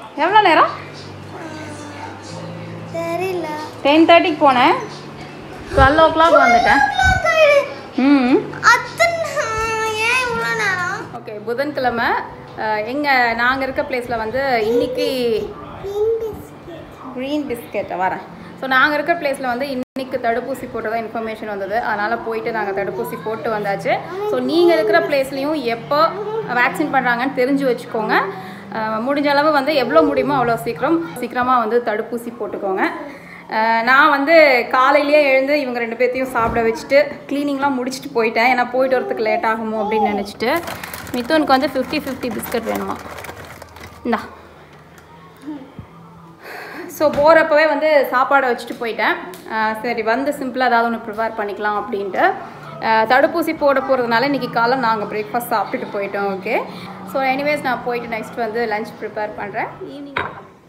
எவ்வளோ நேரம் தெரியல டென் தேர்ட்டிக்கு போனேன் டுவெல் ஓ கிளாக் வந்துட்டேன் ம் அத்தனை ஏன் இவ்வளோ நேரம் ஓகே புதன்கிழமை எங்கே நாங்கள் இருக்க பிளேஸில் வந்து இன்னைக்கு க்ரீன் பிஸ்கெட் வரேன் ஸோ நாங்கள் இருக்க பிளேஸில் வந்து இன்னைக்கு தடுப்பூசி போட்டதா இன்ஃபர்மேஷன் வந்தது அதனால் போயிட்டு நாங்கள் தடுப்பூசி போட்டு வந்தாச்சு ஸோ நீங்கள் இருக்கிற பிளேஸ்லையும் எப்போ வேக்சின் பண்ணுறாங்கன்னு தெரிஞ்சு வச்சுக்கோங்க அஹ், முடிஞ்ச அளவு வந்து எவ்வளோ முடியுமோ அவ்வளோ சீக்கிரம் சீக்கிரமாக வந்து தடுப்பூசி போட்டுக்கோங்க அஹ், நான் வந்து காலையிலேயே எழுந்து இவங்க ரெண்டு பேர்த்தையும் சாப்பிட வச்சுட்டு க்ளீனிங்லாம் முடிச்சுட்டு போயிட்டேன் ஏன்னா போயிட்டு வரதுக்கு லேட் ஆகுமோ அப்படின்னு நினச்சிட்டு மித்துனுக்கு வந்து ஃபிஃப்டி ஃபிஃப்டி பிஸ்கட் வேணுமா இந்தா ஸோ போகிறப்பவே வந்து சாப்பாடை வச்சுட்டு போயிட்டேன் அஹ் சரி வந்து சிம்பிளாக ஏதாவது ஒன்று ப்ரிப்பேர் பண்ணிக்கலாம் அப்படின்ட்டு அஹ் தடுப்பூசி போட போகிறதுனால இன்றைக்கி காலை நாங்கள் பிரேக்ஃபாஸ்ட் சாப்பிட்டுட்டு போயிட்டோம் ஓகே ஸோ எனிவேஸ் நான் போயிட்டு நெக்ஸ்ட் வந்து லஞ்ச் ப்ரிப்பேர் பண்ணுறேன் ஈவினிங்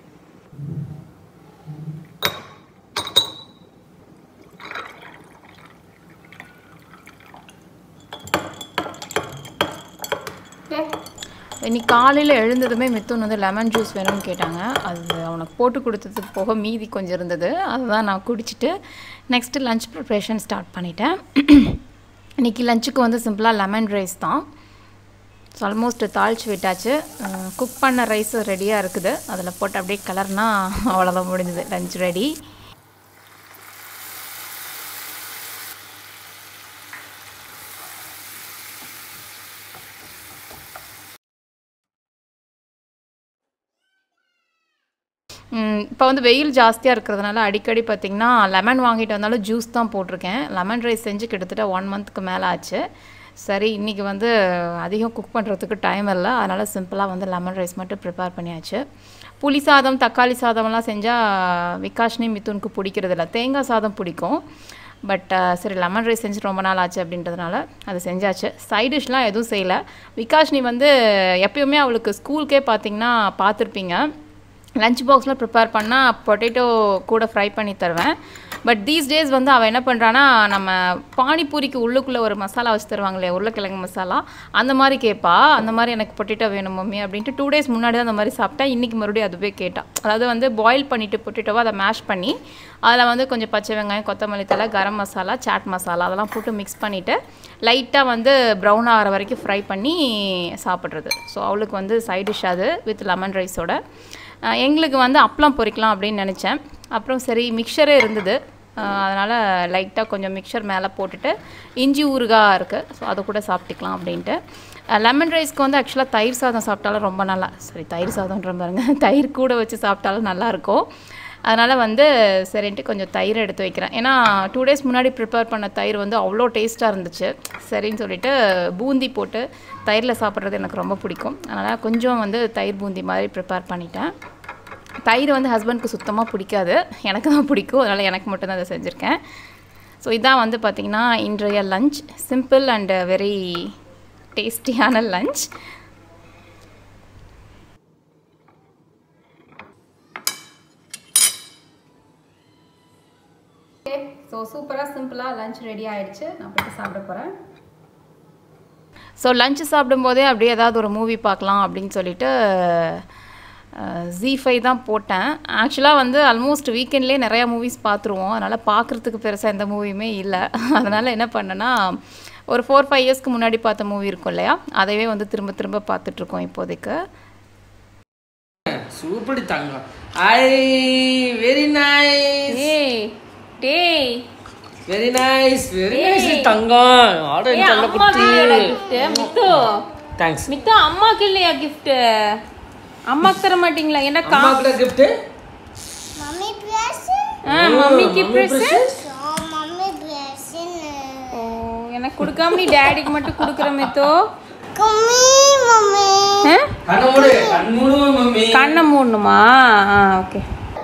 ஓகே இன்னைக்கு காலையில் எழுந்ததுமே மித்துன் வந்து லெமன் ஜூஸ் வேணும்னு கேட்டாங்க அது அவனுக்கு போட்டு கொடுத்ததுக்கு போக மீதி கொஞ்சம் இருந்தது அதுதான் நான் குடிச்சிட்டு நெக்ஸ்ட்டு லஞ்ச் ப்ரிப்ரேஷன் ஸ்டார்ட் பண்ணிட்டேன் இன்னைக்கு லஞ்சுக்கு வந்து சிம்பிளாக லெமன் ரைஸ் தான் ஸோ ஆல்மோஸ்ட் தாளிச்சு விட்டாச்சு குக் பண்ண ரைஸ் ரெடியாக இருக்குது அதில் போட்டு அப்படியே கலர்னா அவ்வளோதான் முடிஞ்சது லஞ்ச் ரெடி இப்போ வந்து வெயில் ஜாஸ்தியாக இருக்கிறதுனால அடிக்கடி பார்த்திங்கன்னா லெமன் வாங்கிட்டு வந்தாலும் ஜூஸ் தான் போட்டிருக்கேன் லெமன் ரைஸ் செஞ்சு கிட்டத்தட்ட ஒன் மந்த்துக்கு மேலே ஆச்சு சரி இன்றைக்கி வந்து அதிகம் குக் பண்ணுறதுக்கு டைம் இல்லை அதனால் சிம்பிளாக வந்து லெமன் ரைஸ் மட்டும் ப்ரிப்பேர் பண்ணியாச்சு புளி சாதம் தக்காளி சாதம்லாம் செஞ்சால் விகாஷ்னி மிதுனுக்கு பிடிக்கிறது இல்லை தேங்காய் சாதம் பிடிக்கும் பட் சரி லெமன் ரைஸ் செஞ்சு ரொம்ப நாள் ஆச்சு அப்படின்றதுனால அது செஞ்சாச்சு சைட் டிஷ்லாம் எதுவும் செய்யலை விகாஷ்னி வந்து எப்பயுமே அவளுக்கு ஸ்கூலுக்கே பார்த்தீங்கன்னா பார்த்துருப்பீங்க லஞ்ச் பாக்ஸில் ப்ரிப்பேர் பண்ணால் பொட்டேட்டோ கூட ஃப்ரை பண்ணி தருவேன் பட் தீஸ் டேஸ் வந்து அவள் என்ன பண்ணுறான்னா நம்ம பானிபூரிக்கு உள்ளுக்குள்ளே ஒரு மசாலா வச்சு தருவாங்களே உருளைக்கிழங்கு மசாலா அந்த மாதிரி கேட்பா அந்த மாதிரி எனக்கு பொட்டேட்டோ வேணும் மம்மி அப்படின்ட்டு டூ டேஸ் முன்னாடி தான் அந்த மாதிரி சாப்பிட்டா இன்றைக்கி மறுபடியும் அதுவே கேட்டா அதாவது வந்து பாயில் பண்ணிவிட்டு பொட்டேட்டோவை அதை மேஷ் பண்ணி அதில் வந்து கொஞ்சம் பச்சை வெங்காயம் கொத்தமல்லி தலை கரம் மசாலா சாட் மசாலா அதெல்லாம் போட்டு மிக்ஸ் பண்ணிவிட்டு லைட்டாக வந்து ப்ரௌன் ஆகிற வரைக்கும் ஃப்ரை பண்ணி சாப்பிட்றது ஸோ அவளுக்கு வந்து சைட் டிஷ் அது வித் லெமன் ரைஸோட அஹ் எங்களுக்கு வந்து அப்பளம் பொரிக்கலாம் அப்படின்னு நினச்சேன் அப்புறம் சரி மிக்சரே இருந்தது அதனால் லைட்டாக கொஞ்சம் மிக்சர் மேலே போட்டுட்டு இஞ்சி ஊறுகாய் இருக்குது ஸோ அதை கூட சாப்பிட்டுக்கலாம் அப்படின்ட்டு லெமன் ரைஸ்க்கு வந்து ஆக்சுவலாக தயிர் சாதம் சாப்பிட்டாலும் ரொம்ப நல்லா சரி தயிர் சாதம்ன்ற பாருங்க தயிர் கூட வச்சு சாப்பிட்டாலும் நல்லாயிருக்கும் அதனால் வந்து சரின்ட்டு கொஞ்சம் தயிர் எடுத்து வைக்கிறேன் ஏன்னா டூ டேஸ் முன்னாடி ப்ரிப்பேர் பண்ண தயிர் வந்து அவ்வளோ டேஸ்ட்டாக இருந்துச்சு சரின்னு சொல்லிட்டு பூந்தி போட்டு தயிரில் சாப்பிட்றது எனக்கு ரொம்ப பிடிக்கும் அதனால் கொஞ்சம் வந்து தயிர் பூந்தி மாதிரி ப்ரிப்பேர் பண்ணிட்டேன் தயிர் வந்து ஹஸ்பண்ட்க்கு சுத்தமாக பிடிக்காது எனக்கு தான் பிடிக்கும் அதனால் எனக்கு மட்டும்தான் அதை செஞ்சுருக்கேன் ஸோ இதான் வந்து பார்த்திங்கன்னா இன்றைய லஞ்ச் சிம்பிள் அண்ட் வெரி டேஸ்டியான லஞ்ச் ஓகே ஸோ சூப்பராக சிம்பிளாக லஞ்ச் ரெடி ஆயிடுச்சு நான் போயிட்டு சாப்பிட போகிறேன் ஸோ லஞ்சு சாப்பிடும்போதே அப்படியே ஏதாவது ஒரு மூவி பார்க்கலாம் அப்படின்னு சொல்லிட்டு ஜி ஃபைவ் தான் போட்டேன் ஆக்சுவலாக வந்து ஆல்மோஸ்ட் வீக்கெண்ட்லேயே நிறையா மூவிஸ் பார்த்துருவோம் அதனால் பார்க்குறதுக்கு பெருசாக எந்த மூவியுமே இல்லை அதனால் என்ன பண்ணேன்னா ஒரு ஃபோர் ஃபைவ் இயர்ஸ்க்கு முன்னாடி பார்த்த மூவி இருக்கும் இல்லையா அதைவே வந்து திரும்ப திரும்ப பார்த்துட்ருக்கோம் இப்போதைக்கு சூப்பர் தங்கம் ஐ வெரி நைஸ் ஏய் டேய் வெரி நைஸ் வெரி நைஸ் தங்கம் ஆர்டர் ஏய், தங்க அம்மாக்கு குட்டி இல்லையாடா gift? மித்து தேங்க்ஸ் மித்து அம்மாக்கு இல்லையா gift அம்மாக்கு தர மாட்டீங்களா என்ன கா அம்மாக்கு கிஃப்ட் மம்மி ட்ரெஸ் ஆ, மம்மிக்கு present மம்மி ட்ரெஸ் ஓ எனக்கு கொடுக்காம நீ டேடிக்கு மட்டும் கொடுக்குற மித்து கம்மி மம்மி ஆ? கண்ண மூடு கண் மூடு மம்மி கண்ணை மூடணுமா ஆ ஓகே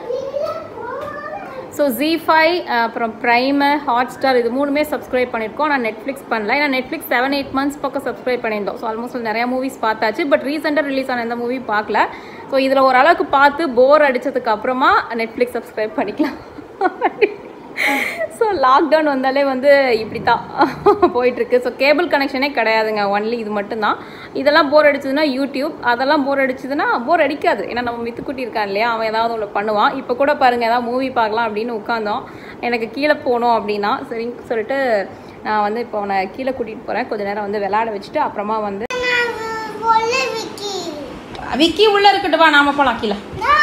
ஸோ ஜி ஃபைவ் அப்புறம் ப்ரைமு ஹாட் ஸ்டார் இது மூணுமே சப்ஸ்கிரைப் பண்ணியிருக்கோம் நான் நெட்ஃப்ளிக்ஸ் பண்ணல ஏன்னா நெட்ஃப்ளிக்ஸ் செவன் எயிட் மந்த்ஸ் பக்கம் சப்ஸ்கிரைப் பண்ணியிருந்தோம் ஸோ ஆல்மோஸ்ட் நிறைய மூவிஸ் பார்த்தாச்சு பட் ரீசெண்டாக ரிலீஸ் ஆன எந்த மூவி பார்க்கல ஸோ இதில் ஓரளவுக்கு பார்த்து போர் அடிச்சதுக்கு அப்புறமா நெட்ஃப்ளிக்ஸ் சப்ஸ்கிரைப் பண்ணிக்கலாம் ஸோ லாக்டவுன் வந்தாலே வந்து இப்படி தான் போயிட்டுருக்கு ஸோ கேபிள் கனெக்ஷனே கிடையாதுங்க ஒன்லி இது மட்டும்தான் இதெல்லாம் போர் அடிச்சதுன்னா யூடியூப் அதெல்லாம் போர் அடிச்சதுன்னா போர் அடிக்காது ஏன்னா நம்ம மித்துக்குட்டி இருக்கான் இல்லையா அவன் ஏதாவது ஒன்று பண்ணுவான் இப்போ கூட பாருங்கள் ஏதாவது மூவி பார்க்கலாம் அப்படின்னு உட்காந்தோம் எனக்கு கீழே போகணும் அப்படின்னா சரின்னு சொல்லிட்டு நான் வந்து இப்போ அவனை கீழே கூட்டிகிட்டு போகிறேன் கொஞ்ச நேரம் வந்து விளையாட வச்சுட்டு அப்புறமா வந்து பொல்லு விக்கி விக்கி உள்ளே இருக்கட்டும் வா நாம போகலாம் கீழே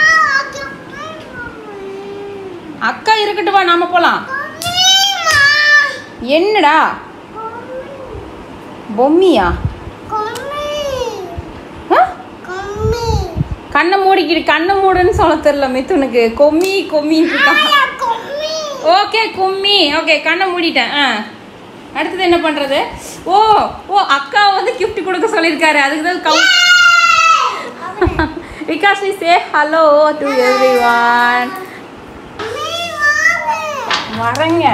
அக்கா இருக்கட்டும் வா நாம போகலாம் என்னடா பொம்மியா ஆ? கண்ணை மூடிக்கிட்டு கண்ணை மூடுன்னு சொல்ல தெரியல மித்துனுக்கு கொம்மி கொம்மின்னு இருக்கான் ஓகே கும்மி ஓகே கண்ணை மூடிட்டேன் ஆ அடுத்தது என்ன பண்றது ஓ ஓ அக்கா வந்து gift கொடுக்க சொல்லியிருக்காரு அதுக்கு தான் கவு Vikashree say hello to everyone வரேங்க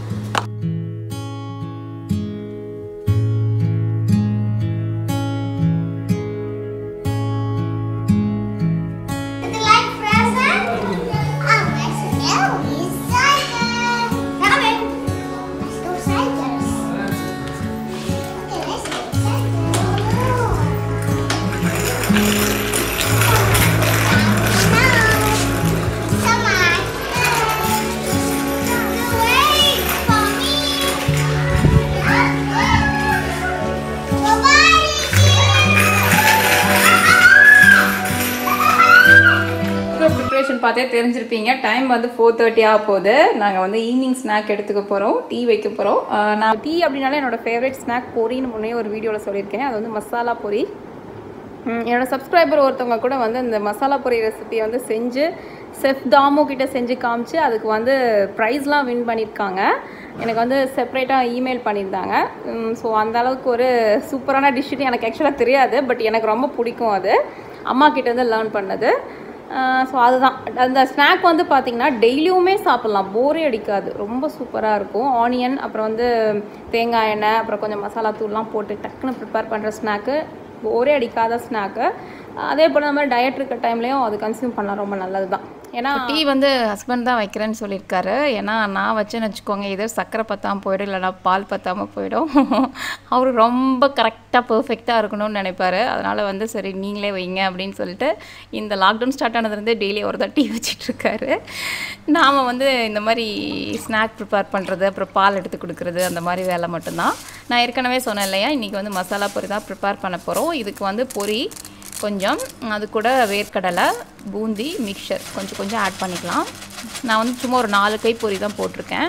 ப்ரிப்ரேஷன் பார்த்தே தெரிஞ்சிருப்பீங்க டைம் வந்து ஃபோர் தேர்ட்டி ஆக போகுது நாங்கள் வந்து ஈவினிங் ஸ்நாக் எடுத்துக்க போகிறோம் டீ வைக்க போகிறோம் நான் டீ அப்படின்னாலே என்னோட ஃபேவரட் ஸ்நாக் பொரின்னு முன்னே ஒரு வீடியோவில் சொல்லியிருக்கேன் அது வந்து மசாலா பொரி ம், என்னோட சப்ஸ்கிரைபர் ஒருத்தவங்க கூட வந்து இந்த மசாலா பொரி ரெசிபியை வந்து செஞ்சு செஃப் தாமு கிட்ட செஞ்சு காமிச்சு அதுக்கு வந்து ப்ரைஸ்லாம் வின் பண்ணியிருக்காங்க எனக்கு வந்து செப்பரேட்டாக இமெயில் பண்ணியிருந்தாங்க ஸோ அந்த அளவுக்கு ஒரு சூப்பரான டிஷ்ஷுன்னு எனக்கு ஆக்சுவலாக தெரியாது பட் எனக்கு ரொம்ப பிடிக்கும் அது அம்மா கிட்ட இருந்து லேர்ன் பண்ணது ஸோ அதுதான் அந்த ஸ்நாக் வந்து பார்த்திங்கன்னா டெய்லியுமே சாப்பிட்லாம் போரே அடிக்காது ரொம்ப சூப்பராக இருக்கும் ஆனியன் அப்புறம் வந்து தேங்காய் எண்ணெய் அப்புறம் கொஞ்சம் மசாலா தூள்லாம் போட்டு டக்குன்னு ப்ரிப்பேர் பண்ணுற ஸ்நாக்கு போரே அடிக்காத ஸ்நாக்கு அதே போல் நம்ம டயட் இருக்க டைம்லேயும் அது கன்சியூம் பண்ணலாம் ரொம்ப நல்லது தான் ஏன்னா டீ வந்து ஹஸ்பண்ட் தான் வைக்கிறேன்னு சொல்லியிருக்காரு ஏன்னா நான் வச்சேன்னு வச்சுக்கோங்க இதோ சர்க்கரை பத்தாமல் போயிடும் இல்லைனா பால் பத்தாமல் போயிடும் அவர் ரொம்ப கரெக்டாக பர்ஃபெக்டாக இருக்கணும்னு நினைப்பாரு அதனால் வந்து சரி நீங்களே வைங்க அப்படின்னு சொல்லிட்டு இந்த லாக்டவுன் ஸ்டார்ட் ஆனதுலேருந்தே டெய்லி ஒரு தான் டீ வச்சிட்ருக்காரு நாம் வந்து இந்த மாதிரி ஸ்நாக் ப்ரிப்பேர் பண்ணுறது அப்புறம் பால் எடுத்து கொடுக்குறது அந்த மாதிரி வேலை மட்டும்தான் நான் ஏற்கனவே சொன்னேன் இல்லையா இன்றைக்கி வந்து மசாலா பொரி தான் ப்ரிப்பேர் பண்ண போகிறோம் இதுக்கு வந்து பொரி கொஞ்சம் அது கூட வேர்க்கடலை பூந்தி மிக்சர் கொஞ்சம் கொஞ்சம் ஆட் பண்ணிக்கலாம் நான் வந்து சும்மா ஒரு நாலு கை பொரி தான் போட்டிருக்கேன்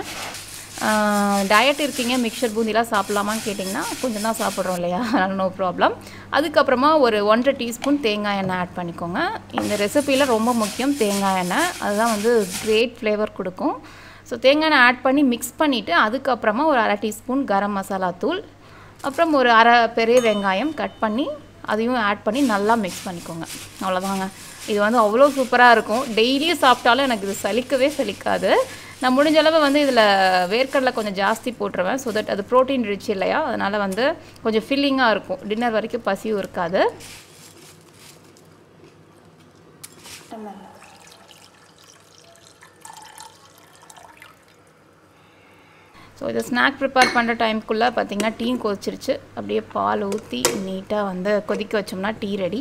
டயட் இருக்கீங்க மிக்சர் பூந்திலாம் சாப்பிட்லாமான்னு கேட்டிங்கன்னா கொஞ்சம் தான் சாப்பிட்றோம் இல்லையா அதனால் நோ ப்ராப்ளம் அதுக்கப்புறமா ஒரு ஒன்றரை டீஸ்பூன் தேங்காய் எண்ணெய் ஆட் பண்ணிக்கோங்க இந்த ரெசிப்பியில் ரொம்ப முக்கியம் தேங்காய் எண்ணெய் அதுதான் வந்து கிரேட் ஃப்ளேவர் கொடுக்கும் ஸோ தேங்காய் எண்ணெய் ஆட் பண்ணி மிக்ஸ் பண்ணிவிட்டு அதுக்கப்புறமா ஒரு அரை டீஸ்பூன் கரம் மசாலா தூள் அப்புறம் ஒரு அரை பெரிய வெங்காயம் கட் பண்ணி அதையும் ஆட் பண்ணி நல்லா மிக்ஸ் பண்ணிக்கோங்க அவ்வளோதாங்க இது வந்து அவ்வளோ சூப்பராக இருக்கும் டெய்லியும் சாப்பிட்டாலும் எனக்கு இது சலிக்கவே சலிக்காது நான் முடிஞ்ச அளவு வந்து இதில் வேர்க்கடலை கொஞ்சம் ஜாஸ்தி போட்டுருவேன் ஸோ தட் அது ப்ரோட்டீன் ரிச் இல்லையா அதனால் வந்து கொஞ்சம் ஃபில்லிங்காக இருக்கும் டின்னர் வரைக்கும் பசியும் இருக்காது ஸோ இதை ஸ்நாக் ப்ரிப்பேர் பண்ணுற டைமுக்குள்ளே பார்த்தீங்கன்னா டீ கொதிச்சிருச்சு அப்படியே பால் ஊற்றி நீட்டாக வந்து கொதிக்க வச்சோம்னா டீ ரெடி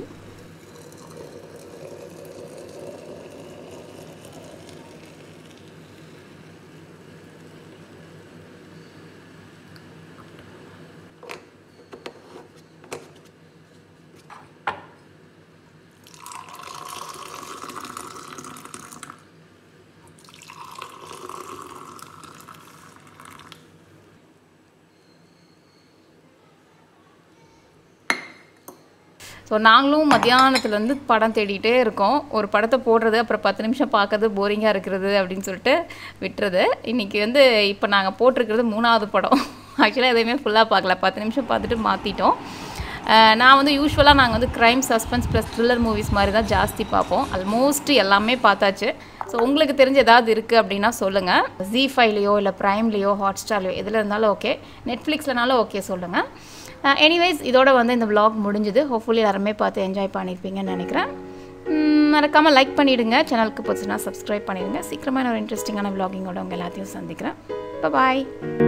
ஸோ நாங்களும் மத்தியானத்துலேருந்து படம் தேடிட்டே இருக்கோம் ஒரு படத்தை போடுறது அப்புறம் பத்து நிமிஷம் பார்க்கறது போரிங்காக இருக்கிறது அப்படின்னு சொல்லிட்டு விட்டுறது இன்றைக்கி வந்து இப்போ நாங்கள் போட்டிருக்கிறது மூணாவது படம் ஆக்சுவலாக எதையுமே ஃபுல்லாக பார்க்கல பத்து நிமிஷம் பார்த்துட்டு மாற்றிட்டோம் நான் வந்து யூஸ்வலாக நாங்கள் வந்து crime suspense plus thriller movies மாதிரி தான் ஜாஸ்தி பார்ப்போம் ஆல்மோஸ்ட் எல்லாமே பார்த்தாச்சு ஸோ உங்களுக்கு தெரிஞ்ச ஏதாவது இருக்குது அப்படின்னா சொல்லுங்கள் ஜி ஃபைவ்லேயோ இல்லை ப்ரைம்லேயோ ஹாட்ஸ்டார்லையோ எதில் இருந்தாலும் ஓகே நெட்ஃப்ளிக்ஸ்லனாலும் ஓகே சொல்லுங்கள் எனிவைஸ் இதோட வந்து இந்த vlog முடிஞ்சுது ஹோப்ஃபுல்லி எல்லாருமே பார்த்து என்ஜாய் பண்ணியிருப்பீங்கன்னு நினைக்கிறேன் மறக்காமல் லைக் பண்ணிவிடுங்க சேனலுக்கு போச்சுன்னா சப்ஸ்கிரைப் பண்ணிடுங்க சீக்கிரமாக நான் ஒரு இன்ட்ரெஸ்டிங்கான vlogging-ஓட உங்கள் எல்லாத்தையும் சந்திக்கிறேன் பாய்